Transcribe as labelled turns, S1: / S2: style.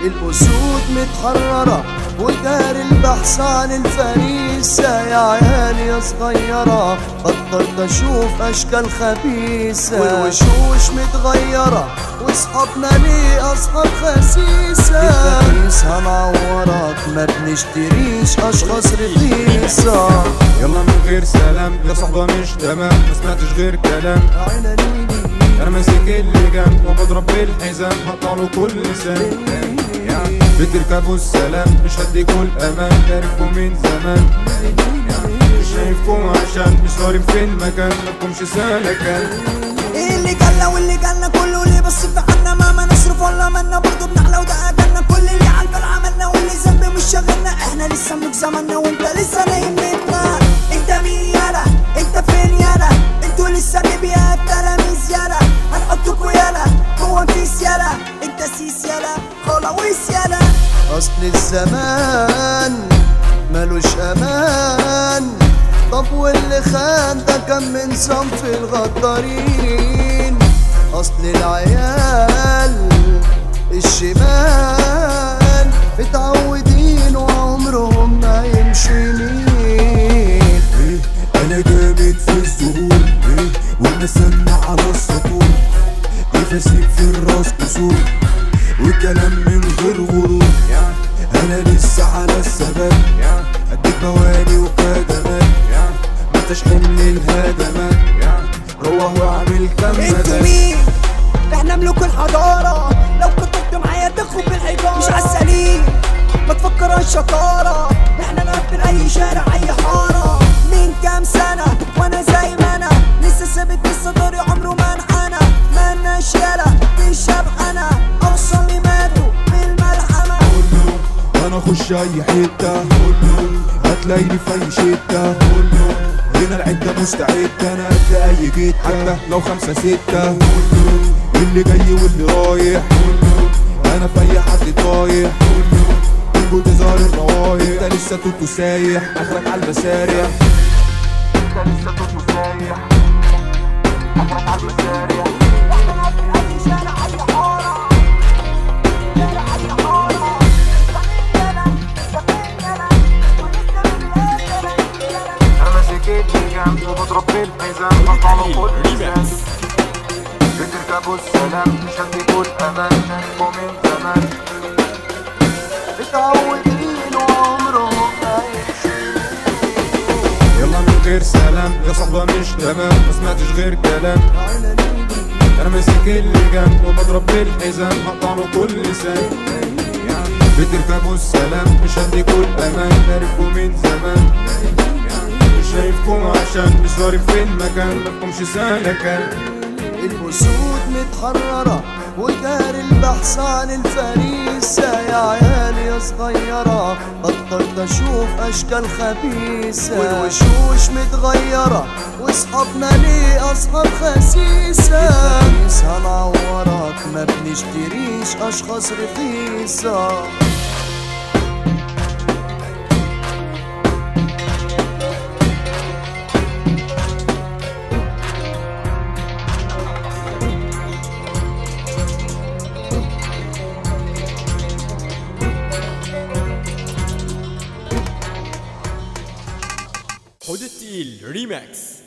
S1: الأسود متحررة ودار البحث عن الفريسة يا عيالي يا صغيرة بطلت أشوف أشكال خبيثة والوشوش متغيرة واصحابنا ليه أصحاب خسيسة الخبيث هنعورك ما بنشتريش أشخاص رخيصة
S2: يلا من غير سلام يا صحبة مش تمام ما سمعتش غير كلام
S1: عينا ليلي
S2: انا ماسك اللجام وبضرب بالحزام هطلعله كل لسان بتركبوا السلام مش هديكوا الامان تعرفكم من زمان مش شايفكم عشان مش صارم في المكان مالكمش سلكان
S3: ايه اللي جالنا واللي جالنا كله ليه بس في عنا ما ما نصرف ولا منا برضه بنحلى وده اجلنا كل اللي عالبال عملنا واللي ذنب مش شاغلنا احنا لسه ملوك زماننا وانت لسه نايم بيتنا انت مين يالا انت فين يالا انتوا لسه بيبيا التلاميذ يالا هنحطكوا يالا جوه كيس يالا انت سيس يالا خلاويس يالا
S1: أصل الزمان ملوش أمان طب واللي خان ده كان من صنف الغدارين أصل العيال الشمال متعودين وعمرهم ما يمشوا يمين
S4: إيه انا جامد في الظهور إيه وانا سمع على السطور يفاسيك في الراس كسور وكلام من غير غرور انا لسه على الثبات اديك بواني وخدمات ما انتش حمل الهدمات روح واعمل كام
S3: انتوا
S4: مدام
S3: مين؟ احنا ملوك الحضارة لو كنتوا معايا تاخد بالحجارة مش عالسليم ما تفكرش شطارة احنا نقفل اي شارع اي حارة من كام سنة وانا زي ما انا لسه ثابت لسه ضاري عمره ما انحنى مالناش يالا مش انا اوصل لماتوا بالملحمة
S4: انا اخش اي حته هتلاقيني في اي شده هنا العده مستعده انا قد اي جده حتى لو خمسه سته اللي جاي واللي رايح انا في اي حد طايح تنجو تظهر الروايح انت لسه توتو سايح اخرك على المسارح انت لسه توتو سايح اخرك على المسارح
S3: احنا نقفل اي شارع اي حارة شارع اي حارة
S2: انا ماسك اللجام وبضرب بالحزام هطلعله كل لسان بتركبوا السلام مش هديكوا الامان تعرفكم من زمان
S1: متعودين وعمرهم ما يمشوا
S2: يلا من غير سلام يا صحبة مش تمام ما سمعتش غير كلام
S1: عينا ليلي
S2: انا ماسك اللجام وبضرب بالحزام هطلعله كل لسان بتركبوا السلام مش هديكوا الامان تعرفكم من زمان مش شايفكم عشان مش صارم في المكان مالكمش سلكان
S1: الأسود متحررة ودار البحث عن الفريسة يا عيالي يا صغيرة بطلت أشوف أشكال خبيثة والوشوش متغيرة واصحابنا ليه أصحاب خسيسة الخبيث هنعورك ما بنشتريش أشخاص رخيصة
S5: حدث الريماكس